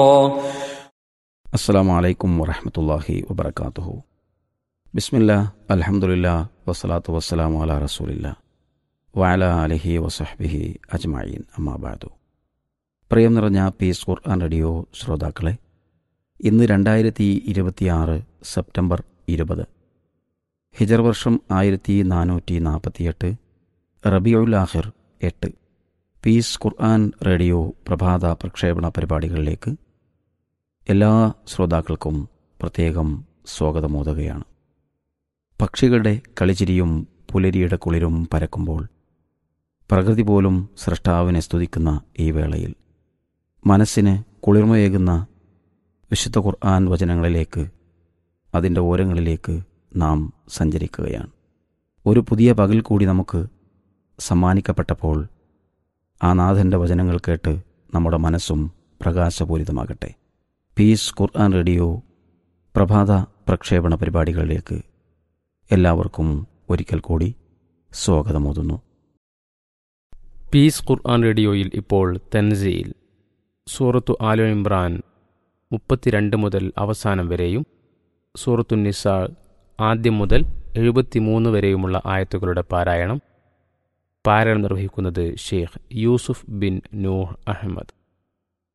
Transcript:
അസ്സലാമു അലൈക്കും വറഹമത്തല്ലാഹി വബർക്കാത്തുഹു ബിസ്മില്ല അൽഹംദുലില്ല വസ്സലാത്തു വസ്സലാമു അല റസൂലില്ല വഅല അലഹി വസഹ്ബിഹി അജ്മഈൻ അമ്മാബാദു പ്രിയം നിറഞ്ഞ പീസ് ഖുർആൻ റേഡിയോ ശ്രോതാക്കളെ ഇന്ന് രണ്ടായിരത്തി ഇരുപത്തിയാറ് സെപ്റ്റംബർ ഇരുപത് ഹിജർ വർഷം ആയിരത്തി നാനൂറ്റി നാൽപ്പത്തിയെട്ട് റബിയുൽ ആഹിർ എട്ട് പീസ് ഖുർആൻ റേഡിയോ പ്രഭാത പ്രക്ഷേപണ പരിപാടികളിലേക്ക് എല്ലാ ശ്രോതാക്കൾക്കും പ്രത്യേകം സ്വാഗതമോതുകയാണ് പക്ഷികളുടെ കളിച്ചിരിയും പുലരിയുടെ കുളിരും പരക്കുമ്പോൾ പ്രകൃതി പോലും സൃഷ്ടാവിനെ സ്തുതിക്കുന്ന ഈ വേളയിൽ മനസ്സിന് കുളിർമയേകുന്ന വിശുദ്ധ ഖുർആൻ വചനങ്ങളിലേക്ക് അതിൻ്റെ ഓരങ്ങളിലേക്ക് നാം സഞ്ചരിക്കുകയാണ് ഒരു പുതിയ പകൽ കൂടി നമുക്ക് സമ്മാനിക്കപ്പെട്ടപ്പോൾ ആ നാഥൻ്റെ വചനങ്ങൾ കേട്ട് നമ്മുടെ മനസ്സും പ്രകാശപൂരിതമാകട്ടെ പീസ് ഖുർആൻ റേഡിയോ പ്രഭാത പ്രക്ഷേപണ പരിപാടികളിലേക്ക് എല്ലാവർക്കും ഒരിക്കൽ കൂടി സ്വാഗതമോതുന്നു പീസ് ഖുർആൻ റേഡിയോയിൽ ഇപ്പോൾ തൻസീൽ സൂറത്തു ആലോ ഇമ്രാൻ മുപ്പത്തിരണ്ട് മുതൽ അവസാനം വരെയും സൂറത്തു നിസാ ആദ്യം മുതൽ എഴുപത്തിമൂന്ന് വരെയുമുള്ള ആയത്തുകളുടെ പാരായണം പാരായണം നിർവഹിക്കുന്നത് ഷെയ്ഖ് യൂസുഫ് ബിൻ നൂഹ് അഹമ്മദ്